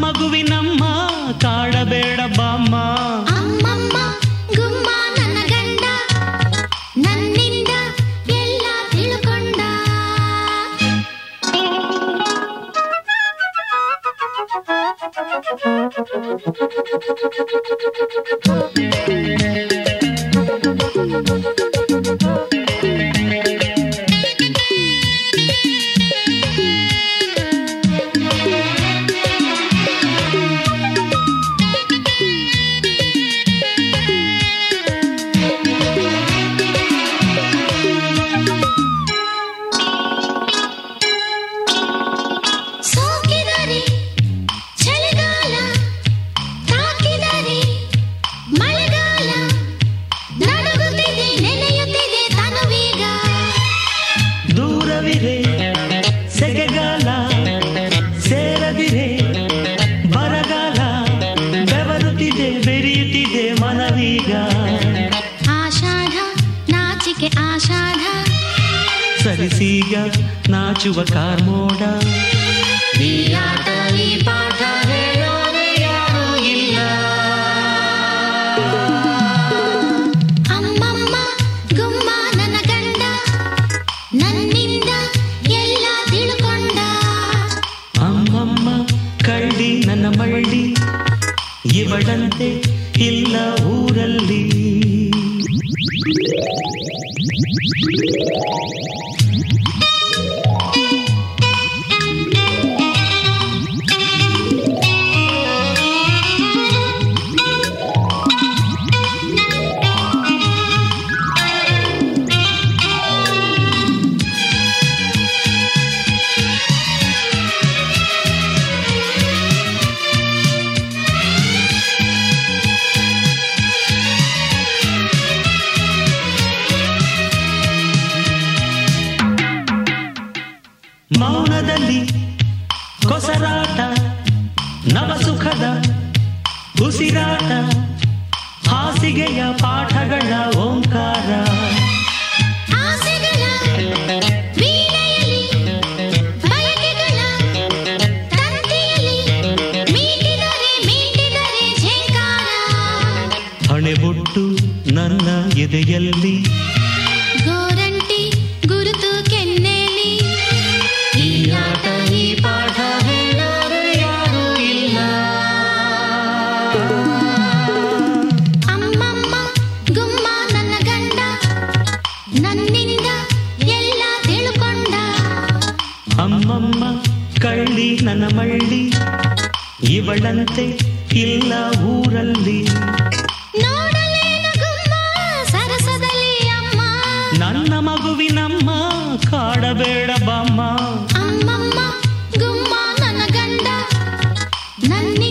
ಮಗುವಿನಮ್ಮ ಕಾಡಬೇಡ ಬಾಮ್ಮ ಅಮ್ಮಮ್ಮ ಗುಮ್ಮ ನನ್ನ ಗಂಡ ನನ್ನಿಂದ ಎಲ್ಲ ತಿಳ್ಕೊಂಡ ಸೋಕಿದರೆ ಚಳಿಗಾಲ ತಾಕಿದರೆ ಮಳೆಗಾಲ ನಡುಗುತ್ತಿದೆ ನೆನೆಯುತ್ತಿದೆ ತನುವೀಗ ದೂರವಿರೆ ಸೆಗೆಗಾಲ ಸೇರದಿರೆ ಬರಗಾಲ ಬೆವರುತ್ತಿದೆ ಬೆರೆಯುತ್ತಿದೆ ಮನವೀಗ ಆಷಾಢ ನಾಚಿಕೆ ಆಷಾಢ ಸರಿಸೀಗ ನಾಚುವ ಕಾರ್ಮೋಡ ಈ ಆಟ ಈ ಪಾಠ ಹೇಳೋರೆ ಯಾರೂ ಇಲ್ಲ ಅಮ್ಮಮ್ಮ ಗುಮ್ಮ ನನ್ನ ಗಂಡ ನನ್ನಿಂದ ಎಲ್ಲ ತಿಳ್ಕೊಂಡ ಅಮ್ಮಮ್ಮ ಕಳ್ಳಿ ನನ್ನ ಮಳ್ಳಿ ಇವಳಂತೆ ಇಲ್ಲ ಊರಲ್ಲಿ ಮೌನದಲ್ಲಿ ಕೊಸರಾಟ ನವಸುಖದ ಉಸಿರಾಟ ಹಾಸಿಗೆಯ ಪಾಠಗಳ ಓಂಕಾರ ಆಸೆಗಳ ವೀಣೆಯಲ್ಲಿ ಬಯಕೆಗಳ ತಂತಿಯಲ್ಲಿ ಮೀಟಿದರೆ ಮೀಟಿದರೆ ಝೇಂಕಾರ ಹಣೆಬೊಟ್ಟು ನನ್ನ ಎದೆಯಲ್ಲಿ ಗೋರಂಟಿ ಗುರುತು ಕೆನ್ನೆಲಿ ಈ ಆಟ ಈ ಪಾಠ ಹೇಳೋರು ಯಾರೂ ಇಲ್ಲ ಅಮ್ಮಮ್ಮ ಗುಮ್ಮ ನನ್ನ ಗಂಡ ನನ್ನಿಂದ ಎಲ್ಲ ತಿಳ್ಕೊಂಡ ಅಮ್ಮಮ್ಮ ಕಳ್ಳಿ ನನ್ನ ಮಳ್ಳಿ ಇವಳಂತೆ ಇಲ್ಲ ಊರಲ್ಲಿ ನೋಡಲೇನು ಗುಮ್ಮ ಸರಸದಲ್ಲಿ ಅಮ್ಮ ನನ್ನ ಮಗುವಿನಮ್ಮ ಕಾಡಬೇಡ ಬಾಮ್ಮ ಅಮ್ಮಮ್ಮ ಗುಮ್ಮ ನನ್ನ ಗಂಡ ನನ್ನಿಂದ